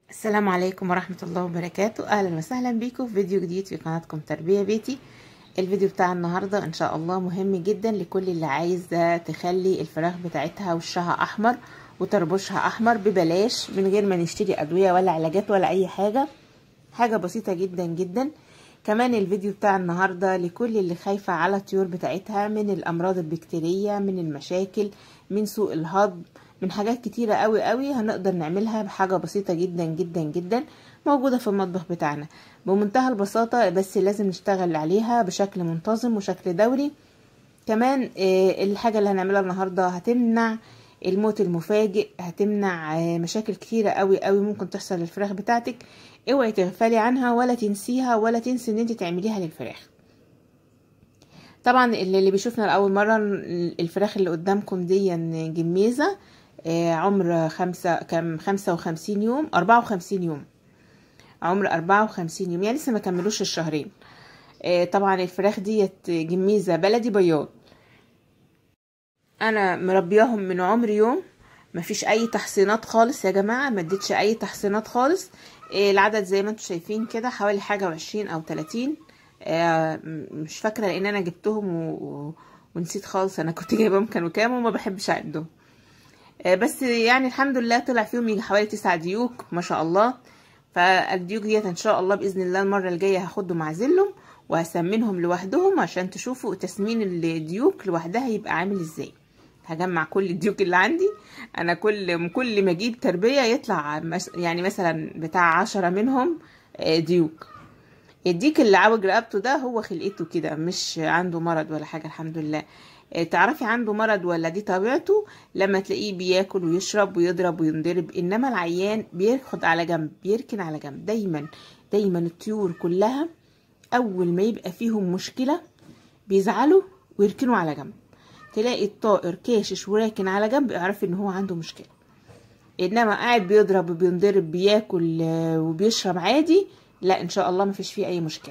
السلام عليكم ورحمة الله وبركاته أهلا وسهلا بيكم في فيديو جديد في قناتكم تربية بيتي الفيديو بتاع النهاردة إن شاء الله مهم جدا لكل اللي عايزة تخلي الفراخ بتاعتها وشها أحمر وتربشها أحمر ببلاش من غير ما نشتري أدوية ولا علاجات ولا أي حاجة حاجة بسيطة جدا جدا كمان الفيديو بتاع النهاردة لكل اللي خايفة على الطيور بتاعتها من الأمراض البكتيرية من المشاكل من سوء الهضم من حاجات كتيرة قوي قوي هنقدر نعملها بحاجة بسيطة جدا جدا جدا موجودة في المطبخ بتاعنا بمنتهى البساطة بس لازم نشتغل عليها بشكل منتظم وشكل دوري كمان الحاجة اللي هنعملها النهاردة هتمنع الموت المفاجئ هتمنع مشاكل كتيرة قوي قوي ممكن تحصل للفراخ بتاعتك اوعي تغفلي عنها ولا تنسيها ولا تنسي ان انت تعمليها للفراخ طبعا اللي بيشوفنا لاول مره الفراخ اللي قدامكم دي جميزه عمر خمسة كم خمسة وخمسين يوم أربعة وخمسين يوم عمر أربعة وخمسين يوم يعني لسه ما كملوش الشهرين طبعا الفراخ ديت جميزة بلدي بياض أنا مربياهم من عمر يوم مفيش أي تحصينات خالص يا جماعة ما اديتش أي تحصينات خالص العدد زي ما انتم شايفين كده حوالي حاجة وعشرين أو تلاتين مش فاكرة لأن أنا جبتهم و... ونسيت خالص أنا كنت جايبهم كانوا كام وما بحبش أعدهم بس يعني الحمد لله طلع فيهم يجي حوالي تسعة ديوك ما شاء الله فالديوك ديت ان شاء الله باذن الله المره الجايه هاخدهم اعزلهم وهسمنهم لوحدهم عشان تشوفوا تسمين الديوك لوحدها يبقى عامل ازاي هجمع كل الديوك اللي عندي انا كل كل ما اجيب تربيه يطلع يعني مثلا بتاع عشرة منهم ديوك الديك اللي عوج رقبته ده هو خلقته كده مش عنده مرض ولا حاجه الحمد لله تعرفي عنده مرض ولا دي طبيعته لما تلاقيه بياكل ويشرب ويضرب وينضرب انما العيان بياخد على جنب بيركن على جنب دايما دايما الطيور كلها اول ما يبقى فيهم مشكله بيزعلوا ويركنوا على جنب تلاقي الطائر كاشش وراكن على جنب اعرف ان هو عنده مشكله انما قاعد بيضرب وبينضرب بياكل وبيشرب عادي لا ان شاء الله ما فيش فيه اي مشكله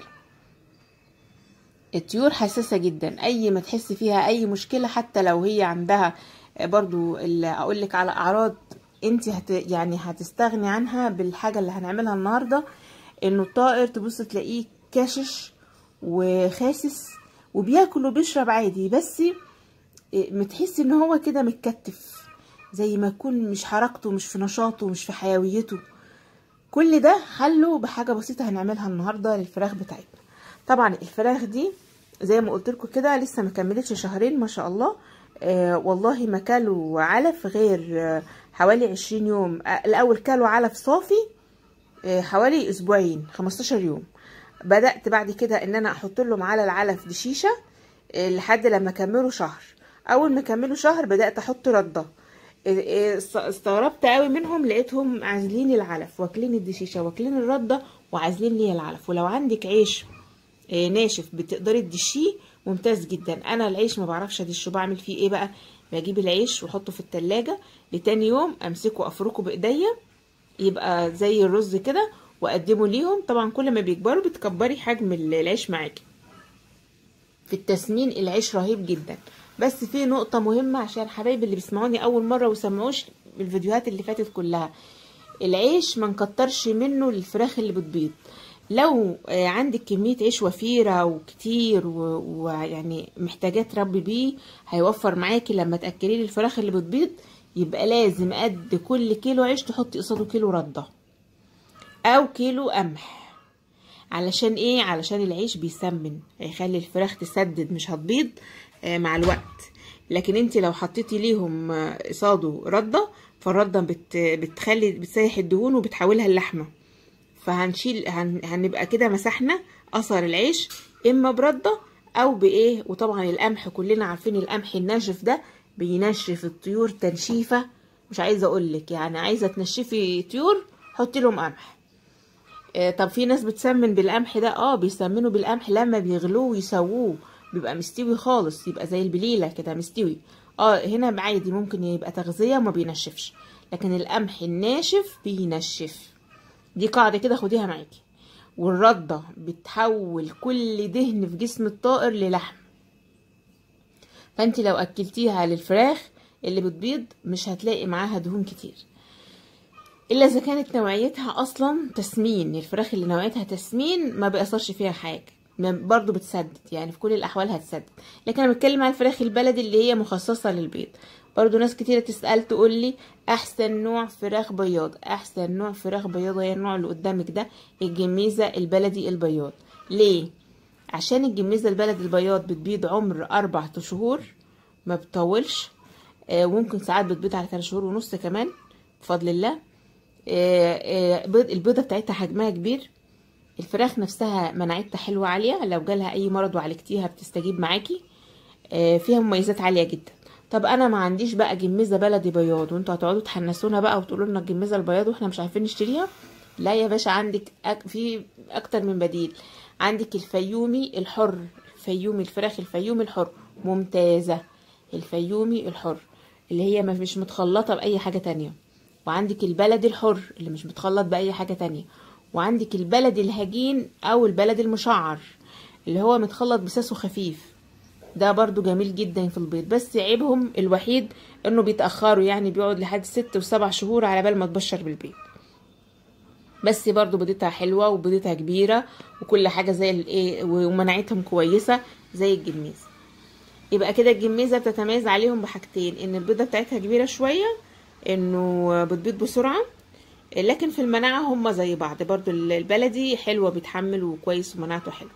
الطيور حساسة جدا اي ما تحس فيها اي مشكلة حتى لو هي عندها برضو اللي اقول لك على اعراض انت هت يعني هتستغني عنها بالحاجة اللي هنعملها النهاردة انه الطائر تبص تلاقيه كاشش وخاسس وبياكل وبيشرب عادي بس متحس ان هو كده متكتف زي ما يكون مش حركته مش في نشاطه مش في حيويته كل ده حله بحاجة بسيطة هنعملها النهاردة للفراخ بتاعتنا طبعا الفراخ دي زي ما قلت لكم كده لسه ما كملتش شهرين ما شاء الله آه والله ما كلوا علف غير آه حوالي عشرين يوم آه الاول كلوا علف صافي آه حوالي اسبوعين خمستاشر يوم بدات بعد كده ان انا احط لهم على العلف دشيشه آه لحد لما كملوا شهر اول ما كملوا شهر بدات احط رده آه استغربت قوي منهم لقيتهم عازلين العلف واكلين الدشيشه واكلين الرده وعازلين لي العلف ولو عندك عيش ناشف بتقدري تدشيه ممتاز جدا انا العيش ما بعرفش ادشه بعمل فيه ايه بقى بجيب العيش واحطه في التلاجة لتاني يوم امسكه افركه بايديا يبقى زي الرز كده واقدمه ليهم طبعا كل ما بيكبروا بتكبري حجم العيش معاكي في التسمين العيش رهيب جدا بس في نقطة مهمة عشان حبايبي اللي بيسمعوني أول مرة وسمعوش الفيديوهات اللي فاتت كلها العيش ما نكترش منه للفراخ اللي بتبيض لو عندك كمية عيش وفيرة وكتير ويعني محتاجاه تربي بيه هيوفر معاكي لما تأكليه للفراخ اللي بتبيض يبقى لازم قد كل كيلو عيش تحطي قصاده كيلو ردة او كيلو قمح علشان ايه علشان العيش بيسمن هيخلي الفراخ تسدد مش هتبيض مع الوقت لكن انت لو حطيتي ليهم قصاده ردة فالردة بت بتخلي بتسيح الدهون وبتحولها اللحمه فهنشيل هن... هنبقى كده مسحنا اثر العيش اما برده او بايه وطبعا القمح كلنا عارفين القمح الناشف ده بينشف الطيور تنشيفه مش عايزه اقول لك يعني عايزه تنشفي طيور حطي لهم قمح آه طب في ناس بتسمن بالقمح ده اه بيسمنوا بالقمح لما بيغلوه ويسووه بيبقى مستوي خالص يبقى زي البليله كده مستوي اه هنا عادي ممكن يبقى تغذيه وما بينشفش لكن القمح الناشف بينشف دي قاعدة كده خديها معاكي والردة بتحول كل دهن في جسم الطائر للحم فانت لو اكلتيها للفراخ اللي بتبيض مش هتلاقي معاها دهون كتير الا اذا كانت نوعيتها اصلا تسمين الفراخ اللي نوعيتها تسمين ما بيأثرش فيها حاجه ما- برضو بتسدد يعني في كل الاحوال هتسدد لكن انا بتكلم على الفراخ البلدي اللي هي مخصصه للبيض برضو ناس كتيرة تسأل تقول لي احسن نوع فراخ بياض احسن نوع فراخ بياض هي النوع اللي قدامك ده الجميزة البلدي البياض ليه عشان الجميزة البلدي البياض بتبيض عمر اربع شهور ما بتطولش آه، وممكن ساعات بتبيض على 3 شهور ونص كمان بفضل الله آه، آه، بيض- البيضة بتاعتها حجمها كبير الفراخ نفسها مناعتها حلوة عالية لو جالها أي مرض وعالجتيها بتستجيب معاكي آه، فيها مميزات عالية جدا طب أنا ما عنديش بقى جميزة بلدي بياض وانتوا هتقعدوا تحنسونا بقى وتقولوا لنا الجميزة البياض واحنا مش عارفين نشتريها لا يا باشا عندك أك... في أكتر من بديل عندك الفيومي الحر الفيومي الفراخ الفيومي الحر ممتازة الفيومي الحر اللي هي ما مش متخلطة بأي حاجة تانية وعندك البلدي الحر اللي مش متخلط بأي حاجة تانية وعندك البلدي الهجين أو البلدي المشعر اللي هو متخلط بساسه خفيف ده برضو جميل جدا في البيض بس عيبهم الوحيد انه بيتأخروا يعني بيقعد لحد ست وسبع شهور على بال ما تبشر بالبيض بس برضو بيضتها حلوة وبيضتها كبيرة وكل حاجة زي الايه ومناعتهم كويسة زي الجميز يبقى كده الجميزة بتتميز عليهم بحاجتين ان البيضة بتاعتها كبيرة شوية انه بتبيض بسرعة لكن في المناعة هم زي بعض برضو البلدي حلوة بيتحمل وكويس ومناعته حلوة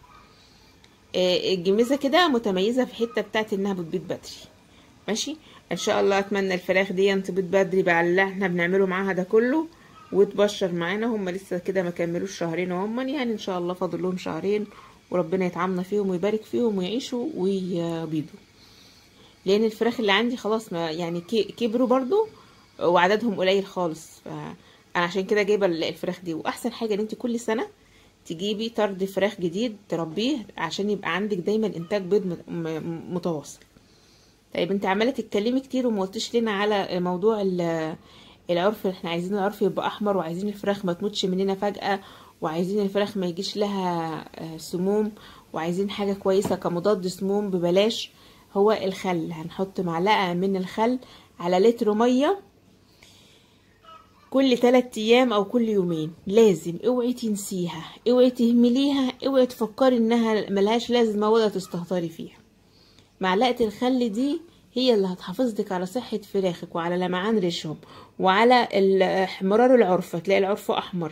آه، الجميزة كده متميزة في حتة بتاعت انها بتبيض بدري ماشي ان شاء الله اتمنى الفراخ دي تبيض بدري بقى اللي احنا بنعمله معاها ده كله وتبشر معانا هم لسه كده ما كملوش شهرين هم يعني ان شاء الله فاضل لهم شهرين وربنا يتعامنا فيهم ويبارك فيهم ويعيشوا ويبيضوا لان الفراخ اللي عندي خلاص ما يعني كي- كبروا برضو وعددهم قليل خالص فانا عشان كده جايبه الفراخ دي واحسن حاجه ان انت كل سنه تجيبي طرد فراخ جديد تربيه عشان يبقى عندك دايما انتاج بيض مت- م- متواصل طيب انت عماله تتكلمي كتير وما قلتش لنا على موضوع ال- العرف احنا عايزين العرف يبقى احمر وعايزين الفراخ ما تموتش مننا فجأة وعايزين الفراخ ما يجيش لها آه، سموم وعايزين حاجة كويسة كمضاد سموم ببلاش هو الخل هنحط معلقة من الخل على لتر مية كل تلات ايام او كل يومين لازم اوعي تنسيها اوعي تهمليها اوعي تفكري انها ملهاش لازمة ولا تستهتري فيها معلقة الخل دي هي اللي هتحافظ لك على صحة فراخك وعلى لمعان ريشهم وعلى ال- احمرار العرف تلاقي العرف احمر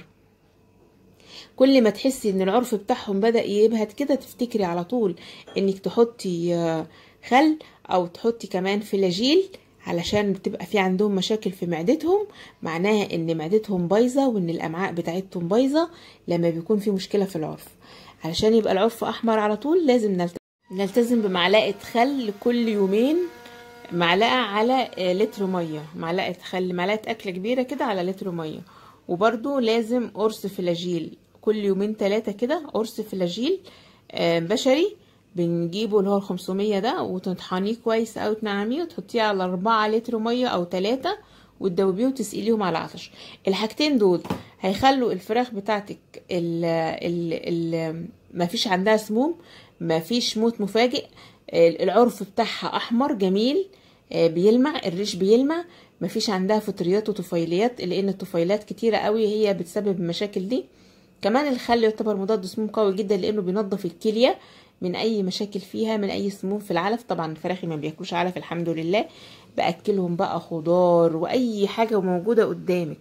كل ما تحسي ان العرف بتاعهم بدأ يبهت كده تفتكري على طول انك تحطي آه، خل او تحطي كمان فلاجيل علشان بتبقى في عندهم مشاكل في معدتهم معناها ان معدتهم بايظه وان الامعاء بتاعتهم بايظه لما بيكون في مشكله في العرف علشان يبقى العرف احمر على طول لازم نلت- نلتزم بمعلقه خل كل يومين معلقه على آه، لتر ميه معلقه خل معلقه اكله كبيره كده على لتر ميه وبرده لازم قرص فلاجيل كل يومين ثلاثه كده قرص فلاجيل آه، بشري بنجيبه اللي هو ال 500 ده وتطحنيه كويس او تنعميه وتحطيه على 4 لتر ميه او 3 وتدوبيه وتسقيليهم على العطش الحاجتين دول هيخلوا الفراخ بتاعتك ال ال ال ما فيش عندها سموم ما فيش موت مفاجئ ال- العرف بتاعها احمر جميل آه، بيلمع الريش بيلمع ما فيش عندها فطريات وطفيليات لان الطفيلات كتيره قوي هي بتسبب المشاكل دي كمان الخل يعتبر مضاد سموم قوي جدا لانه بينظف الكليه من اي مشاكل فيها من اي سموم في العلف طبعا الفراخي ما بياكلوش علف الحمد لله باكلهم بقى خضار واي حاجه موجوده قدامك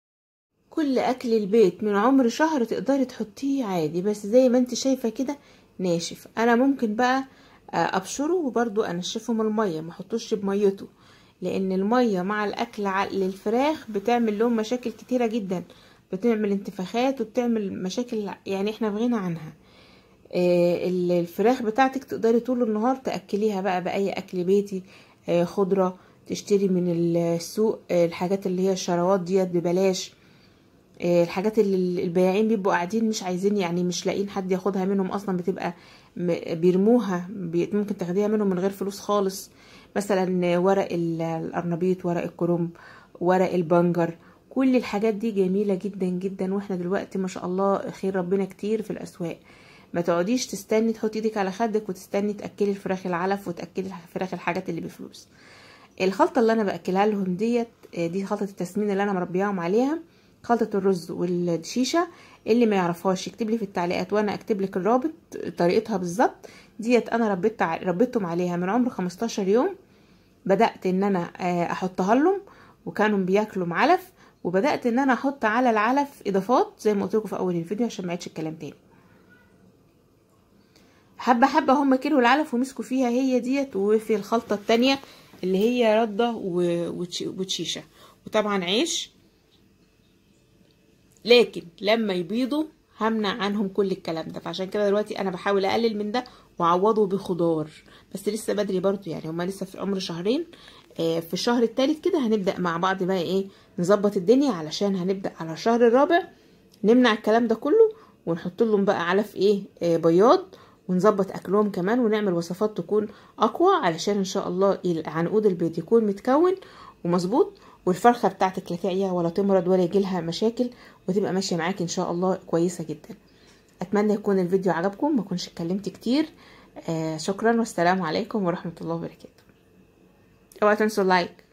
كل اكل البيت من عمر شهر تقدري تحطيه عادي بس زي ما انت شايفه كده ناشف انا ممكن بقى آه، ابشره وبرضو انشفه من الميه ما احطوش بميته لان الميه مع الاكل ع- للفراخ بتعمل لهم مشاكل كتيره جدا بتعمل انتفاخات وبتعمل مشاكل يعني احنا في غنى عنها آه، ال- الفراخ بتاعتك تقدري طول النهار تأكليها بقى بأي أكل بيتي آه، خضرة تشتري من السوق آه، الحاجات اللي هي الشروات ديت ببلاش آه، الحاجات اللي البياعين بيبقوا قاعدين مش عايزين يعني مش لاقيين حد ياخدها منهم اصلا بتبقى م- بيرموها بي- ممكن تاخديها منهم من غير فلوس خالص مثلا ورق ال- القرنبيط ورق الكرنب ورق البنجر كل الحاجات دي جميلة جدا جدا واحنا دلوقتي ما شاء الله خير ربنا كتير في الاسواق ما تقعديش تستني تحطي ايدك على خدك وتستني تاكلي الفراخ العلف وتاكلي الفراخ الحاجات اللي بفلوس الخلطه اللي انا باكلها لهم ديت آه، دي خلطه التسمين اللي انا مربياهم عليها خلطة الرز والشيشة اللي ما يعرفهاش يكتب لي في التعليقات وانا اكتب لك الرابط طريقتها بالظبط ديت انا ربيت ربيتهم عليها من عمر 15 يوم بدأت ان انا احطها لهم وكانوا بياكلوا معلف وبدأت ان انا احط على العلف اضافات زي ما قلت لكم في اول الفيديو عشان ما يعيدش الكلام تاني حبة حبة هم كيلوا العلف ومسكوا فيها هي ديت وفي الخلطة التانية اللي هي ردة وتشيشة وطبعا عيش لكن لما يبيضوا همنع عنهم كل الكلام ده فعشان كده دلوقتي انا بحاول اقلل من ده واعوضه بخضار بس لسه بدري برضو يعني هما لسه في عمر شهرين آه في الشهر التالت كده هنبدا مع بعض بقى ايه نظبط الدنيا علشان هنبدا على الشهر الرابع نمنع الكلام ده كله ونحط لهم بقى علف ايه آه بياض ونظبط اكلهم كمان ونعمل وصفات تكون اقوى علشان ان شاء الله عنقود البيض يكون متكون ومظبوط والفرخه بتاعتك لا تعيا ولا تمرض ولا يجيلها مشاكل وتبقى ماشيه معاك ان شاء الله كويسه جدا اتمنى يكون الفيديو عجبكم ما كنتش اتكلمت كتير آه شكرا والسلام عليكم ورحمه الله وبركاته اوعى تنسوا اللايك